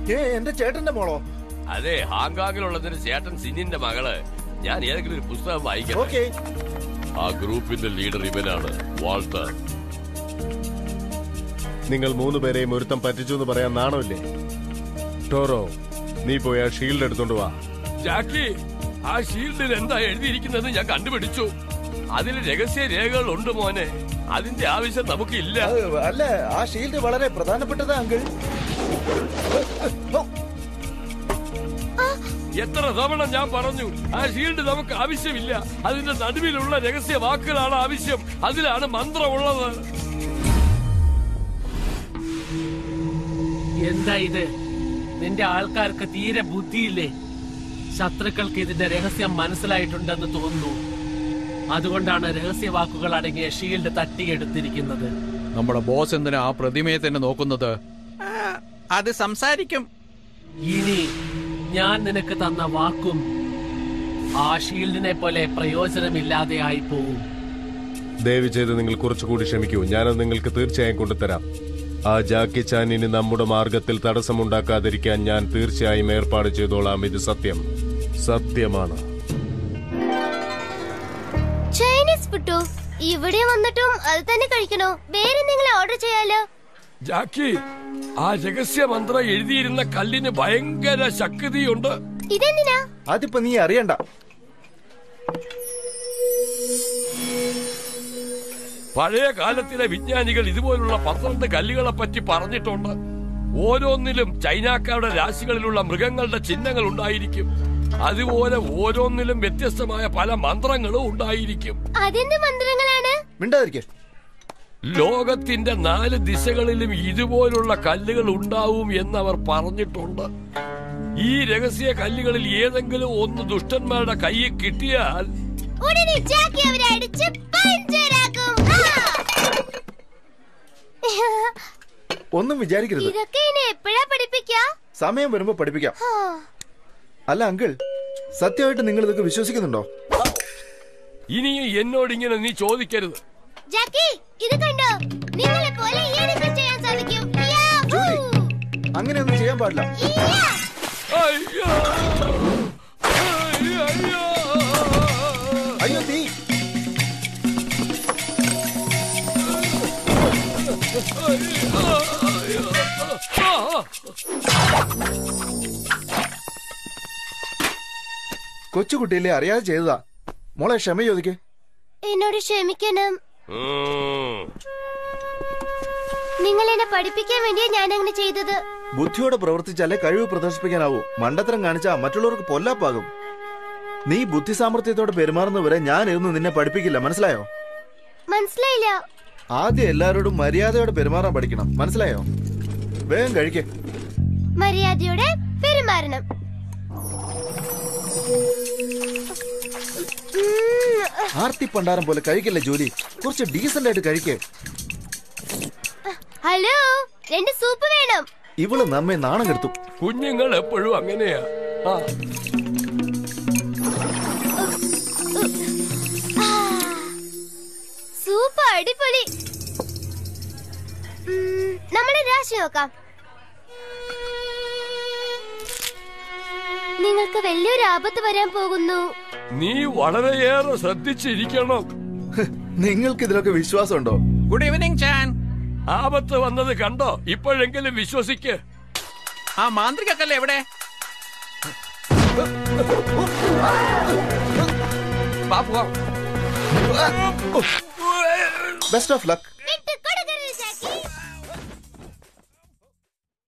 ഏ എന്റെ ചേട്ടന്റെ മോളോ അതെ ഹാങ്കോങ്ങിലുള്ളതിന് ചേട്ടൻ സിനിന്റെ മകള് ഞാൻ ഏതെങ്കിലും ഒരു പുസ്തകം വായിക്കാം ഓക്കെ ആ ഗ്രൂപ്പിന്റെ ലീഡർ ഇവനാണ് വാൾട്ടർ നിങ്ങൾ മൂന്ന് പേരെയും ഒരുത്തം പറ്റിച്ചു എന്ന് പറയാൻ നാണമില്ലേ ടോറോ നീ പോയി ആ ഷീൽഡ് എടുത്തോണ്ട് വാ ജാക്കി ആ ഷീൽഡിൽ എന്താ എഴുതിയിരിക്കുന്നത് ഞാൻ കണ്ടുപിടിച്ചു അതിൽ രഹസ്യ രേഖകൾ ഉണ്ട് മോനെ അതിന്റെ ആവശ്യം നമുക്കില്ല അല്ല ആ ഷീൽഡ് വളരെ പ്രധാനപ്പെട്ടതാ അങ്കിൾ എത്ര തവണ ഞാൻ പറഞ്ഞു ആ ഷീൽഡ് നമുക്ക് ആവശ്യമില്ല അതിന്റെ നടുവിലുള്ള രഹസ്യ വാക്കുകളാണ് ആവശ്യം അതിലാണ് മന്ത്രമുള്ളത് എന്താ ഇത് നിന്റെ ആൾക്കാർക്ക് തീരെ ബുദ്ധിയില്ലേ ശത്രുക്കൾക്ക് ഇതിന്റെ രഹസ്യം മനസ്സിലായിട്ടുണ്ടെന്ന് തോന്നുന്നു അതുകൊണ്ടാണ് രഹസ്യവാക്കുകൾ അടങ്ങിയ ഷീൽഡ് തട്ടിയെടുത്തിരിക്കുന്നത് നമ്മുടെ ബോസ് എന്തിനാ ആ പ്രതിമയെ തന്നെ നോക്കുന്നത് അത് സംസാരിക്കും ഇനി ഞാൻ നിനക്ക് തന്ന വാക്കും ആ ഷീൽഡിനെ പോലെ പ്രയോജനമില്ലാതെയായി പോവും ദയവ് ചെയ്ത് നിങ്ങൾ കുറച്ചുകൂടി ക്ഷമിക്കൂ ഞാനത് നിങ്ങൾക്ക് തീർച്ചയായും കൊണ്ടുതരാം ആ ജാക്കി ചാനിന് നമ്മുടെ മാർഗത്തിൽ തടസ്സമുണ്ടാക്കാതിരിക്കാൻ ഞാൻ തീർച്ചയായും ഏർപ്പാട് ചെയ്തോളാം ഇത് സത്യം സത്യമാണ് ചൈനീസ് ഫുഡോ ഇവിടെ വന്നിട്ടും അത് തന്നെ കഴിക്കണോ വേറെ നിങ്ങൾ ഓർഡർ ചെയ്യാലോ ജാക്കി ആ രഹസ്യ മന്ത്രം എഴുതിയിരുന്ന കല്ലിന് ഭയങ്കര ശക്തിയുണ്ട് ഇതെന്തിനാ അതിപ്പോ നീ അറിയണ്ട പഴയ കാലത്തിലെ വിജ്ഞാനികൾ ഇതുപോലുള്ള പന്ത്രണ്ട് കല്ലുകളെ പറ്റി പറഞ്ഞിട്ടുണ്ട് ഓരോന്നിലും ചൈനക്കാരുടെ രാശികളിലുള്ള മൃഗങ്ങളുടെ ചിഹ്നങ്ങൾ ഉണ്ടായിരിക്കും അതുപോലെ ഓരോന്നിലും വ്യത്യസ്തമായ പല മന്ത്രങ്ങളും ഉണ്ടായിരിക്കും അതെന്ത് മന്ത്രങ്ങളാണ് മിണ്ടാതിരിക്കേ ലോകത്തിന്റെ നാല് ദിശകളിലും ഇതുപോലുള്ള കല്ലുകൾ ഉണ്ടാവും എന്നവർ പറഞ്ഞിട്ടുണ്ട് ഈ രഹസ്യ കല്ലുകളിൽ ഏതെങ്കിലും ഒന്ന് ദുഷ്ടന്മാരുടെ കയ്യിൽ കിട്ടിയാൽ ഉടനെ ജാക്കി അവരെ അടിച്ച് പഞ്ചറാക്കും ആ! ഒന്നും വിചാരിക്കരുത് ഇതൊക്കെ ഇനി എപ്പോഴാ പഠിപ്പിക്കാ സമയം വരുമ്പോ പഠിപ്പിക്കാം ആ. അല്ല അങ്കിൾ സത്യമായിട്ട് നിങ്ങൾ ഇതൊക്കെ വിശ്വസിക്കുന്നുണ്ടോ ഇനിയും എന്നോടിങ്ങനെ നീ ചോദിക്കരുത് ജാക്കി ഇത് കണ്ടോ നിങ്ങളെ പോലെ എനിക്ക് ചെയ്യാൻ സാധിക്കും യാഹൂ! അങ്ങനെയൊന്നും ചെയ്യാൻ പാടില്ല ഇയ്യാ! അയ്യോ അയ്യോ, അയ്യോ. അയ്യോ തീ ആ, കൊച്ചുകുട്ടിയിലെ അറിയാതെ ചെയ്തതാ മോളെ ക്ഷമ ചോദിക്കേ എന്നോട് ക്ഷമിക്കണം ഉം. നിങ്ങൾ എന്നെ പഠിപ്പിക്കാൻ വേണ്ടിയാ ഞാൻ അങ്ങനെ ചെയ്തത് ബുദ്ധിയോടെ പ്രവർത്തിച്ചാലേ കഴിവ് പ്രദർശിപ്പിക്കാനാവൂ മണ്ടത്തരം കാണിച്ചാ മറ്റുള്ളവർക്ക് പൊല്ലാപ്പാകും നീ ബുദ്ധി സാമർത്ഥ്യത്തോടെ പെരുമാറുന്നവരെ ഞാൻ ഇരുന്ന് നിന്നെ പഠിപ്പിക്കില്ല മനസ്സിലായോ മനസ്സിലായില്ല ആദ്യം എല്ലാവരോടും മര്യാദയോടെ പെരുമാറാൻ പഠിക്കണം മനസ്സിലായോ വേഗം കഴിക്കേ മര്യാദയോടെ പെരുമാറണം ഉം, ആർത്തി പണ്ടാരം പോലെ കഴിക്കല്ലേ ജോലി കുറച്ച് ഡീസന്റ് ആയിട്ട് കഴിക്കേ ഹലോ രണ്ട് സൂപ്പ് വേണം ഇവള് നമ്മെ നാണം കെടുത്തും കുഞ്ഞുങ്ങൾ എപ്പോഴും അങ്ങനെയാ ആ സൂപ്പ് അടിപൊളി ഉം, നമ്മുടെ രാശി നോക്കാം നിങ്ങൾക്ക് വലിയൊരു ആപത്ത് വരാൻ പോകുന്നു നീ വളരെയേറെ ശ്രദ്ധിച്ചിരിക്കണം നിങ്ങൾക്ക് ഇതിലൊക്കെ വിശ്വാസമുണ്ടോ ഗുഡ് ഈവനിങ് ചാൻ ആപത്ത് വന്നത് കണ്ടോ ഇപ്പോഴെങ്കിലും വിശ്വസിക്ക് ആ മാന്ത്രികക്കല്ലേ എവിടെ ബെസ്റ്റ് ഓഫ് ലക്ക്